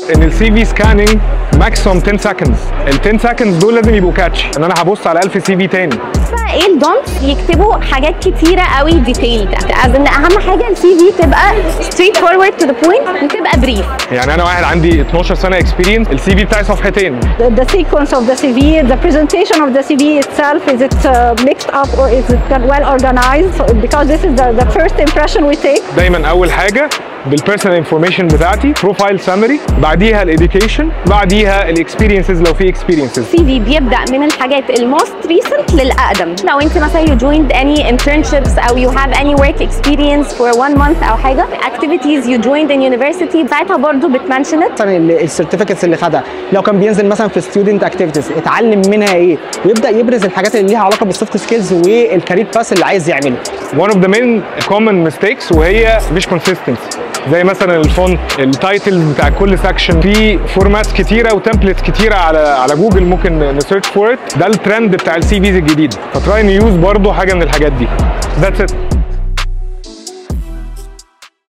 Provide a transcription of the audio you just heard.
ان السي في سكاننج ماكسيموم 10 سكندز ال 10 سكندز دول لازم يبقوا كاتش ان انا هبص على 1000 سي في تاني ايه الدونتس يكتبوا حاجات كتيره قوي ديتيلد از ان اهم حاجه السي في تبقى ستريت فورورد تو ذا بوينت وتبقى بريف يعني انا واحد عندي 12 سنه اكسبيرينس السي في بتاعي صفحتين the, the sequence of the CV, the presentation of the CV itself, is it uh, mixed up or is it well organized? So, because this is the, the first impression we take. دايما اول حاجه بالبيرسونال انفورميشن بتاعتي بروفايل سامري بعديها الاديوكيشن بعديها الاكسبيرينسز لو في اكسبيرينسز السي في بيبدا من الحاجات الموست ريسنت للاقدم لو انت مثلا you joined any internships او you have any work experience for one month او حاجه activities you joined in university ساعتها برضو بتمنشن it مثلا السيرتيفيكتس اللي خدها لو كان بينزل مثلا في ستودنت اكتيفيتيز اتعلم منها ايه ويبدا يبرز الحاجات اللي ليها علاقه بالسوفت سكيلز والكارير باس اللي عايز يعمله one of the main common mistakes وهي مش consistency زي مثلا الفونت التايتلز بتاع كل سكشن في فورماتس كتيره وتمبلتس كتيره على على جوجل ممكن نسيرش فور ات ده الترند بتاع السي فيز الجديد فتراي نيوز برضو حاجه من الحاجات دي ذاتس ات